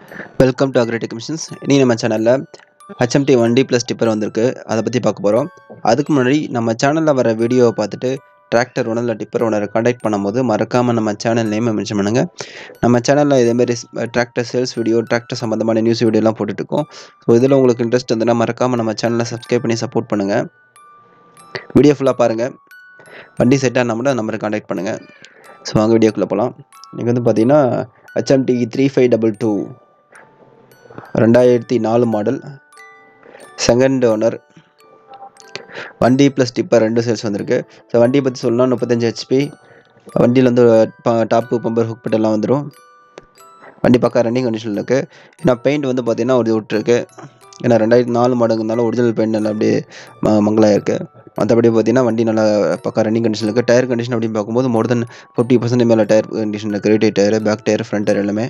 welcome to agritech missions இனி நம்ம சேனலில் HMT one D plus tipper வந்திருக்கு அதை பற்றி பார்க்க போகிறோம் அதுக்கு முன்னாடி நம்ம சேனலில் வர வீடியோவை பார்த்துட்டு டிராக்டர் ஓனர் இல்லை டிப்பர் ஓனரை காண்டாக்ட் பண்ணும்போது மறக்காமல் நம்ம சேனல் நேமை மென்ஷன் பண்ணுங்கள் நம்ம சேனலில் இதேமாரி டிராக்டர் சேல்ஸ் வீடியோ டிராக்டர் சம்மந்தமான நியூஸ் வீடியோலாம் போட்டுட்ருக்கோம் ஸோ இதில் உங்களுக்கு இன்ட்ரெஸ்ட் இருந்ததுன்னா மறக்காமல் நம்ம சேனலை சப்ஸ்கிரைப் பண்ணி சப்போர்ட் பண்ணுங்கள் வீடியோ ஃபுல்லாக பாருங்கள் வண்டி செட் ஆனால் மட்டும் நம்பரை காண்டாக்ட் பண்ணுங்கள் ஸோ வாங்க வீடியோக்குள்ளே போகலாம் இன்றைக்கி வந்து பார்த்தீங்கன்னா HMT three five double two ரெண்டாயிரத்தி நாலு மாடல் செகண்ட் ஓனர் வண்டி ப்ளஸ் டிப்பர் ரெண்டு சேல்ஸ் வந்திருக்கு ஸோ வண்டியை பற்றி சொல்லணும்னா முப்பத்தஞ்சு ஹெச்பி வண்டியில் வந்து டாப்பு பம்பர் ஹுக் பெட்டெல்லாம் வந்துடும் வண்டி பக்கா ரன்னிங் கண்டிஷனில் இருக்குது ஏன்னா பெயிண்ட் வந்து பார்த்தீங்கன்னா ஒரு விட்டுருக்கு ஏன்னா ரெண்டாயிரத்தி நாலு மாடங்கிறதுனால ஒரிஜினல் பெயிண்ட் நல்லா அப்படியே ம மங்களாக இருக்குது மற்றபடி பார்த்தீங்கன்னா வண்டி நல்லா பக்கா ரன்னிங் கண்டிஷனில் இருக்குது டயர் கண்டிஷன் அப்படின்னு பார்க்கும்போது மோர் தென் ஃபிஃப்டி பர்சன்ட் மேலே டயர் கண்டிஷன் இருக்குது ரேட்டை tyre back tyre front tyre எல்லாமே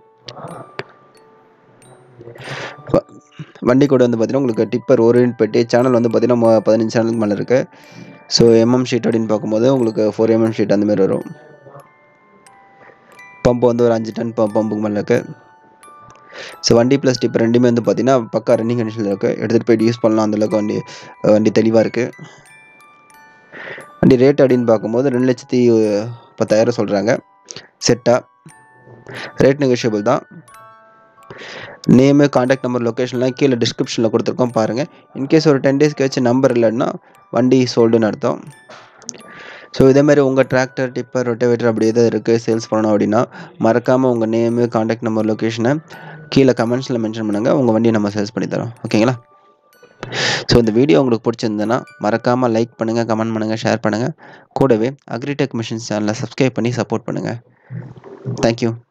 வண்டி கூட வந்து பார்த்தீங்கன்னா உங்களுக்கு டிப்பர் ஓரியன்ட் பெட்டி சேனல் வந்து பார்த்தீங்கன்னா பதினஞ்சு சேனலுக்கு மேலே இருக்குது ஸோ எம்எம் ஷீட் அப்படின்னு பார்க்கும்போது உங்களுக்கு ஃபோர் எம்எம் ஷீட் அந்த மாதிரி வரும் பம்பு வந்து ஒரு அஞ்சு டன் பம்புக்கு மேலே இருக்குது ஸோ வண்டி ப்ளஸ் டிப்பர் ரெண்டுமே வந்து பார்த்தீங்கன்னா பக்கா ரன்னிங் கண்டிஷனில் இருக்குது எடுத்துகிட்டு போயிட்டு யூஸ் பண்ணலாம் அந்தளவுக்கு வண்டி வண்டி தெளிவாக இருக்குது வண்டி ரேட் அப்படின்னு பார்க்கும்போது ரெண்டு லட்சத்தி பத்தாயிரம் சொல்கிறாங்க செட்டாக ரேட் நெகோஷியபிள் தான் நேமு காண்டாக்ட் நம்பர் லொக்கேஷன்லாம் கீழே டிஸ்கிரிப்ஷனில் கொடுத்துருக்கோம் பாருங்கள் இன்கேஸ் ஒரு டென் டேஸ்க்கு வச்சு நம்பர் இல்லைன்னா வண்டி சோல்டுன்னு அர்த்தம் ஸோ இதேமாதிரி உங்கள் டிராக்டர் டிப்பர் ரொட்டவேட்டர் அப்படி எதாவது இருக்குது சேல்ஸ் பண்ணணும் அப்படின்னா மறக்காமல் உங்கள் நேமு காண்டாக்ட் நம்பர் லொக்கேஷனை கீழே கமெண்ட்ஸில் மென்ஷன் பண்ணுங்கள் உங்கள் வண்டியை நம்ம சேல்ஸ் பண்ணி தரோம் ஓகேங்களா ஸோ இந்த வீடியோ உங்களுக்கு பிடிச்சிருந்ததுன்னா மறக்காமல் லைக் பண்ணுங்கள் கமெண்ட் பண்ணுங்கள் ஷேர் பண்ணுங்கள் கூடவே அக்ரிடெக் மிஷின்ஸ் சேனலை சப்ஸ்கிரைப் பண்ணி சப்போர்ட் பண்ணுங்கள் தேங்க்யூ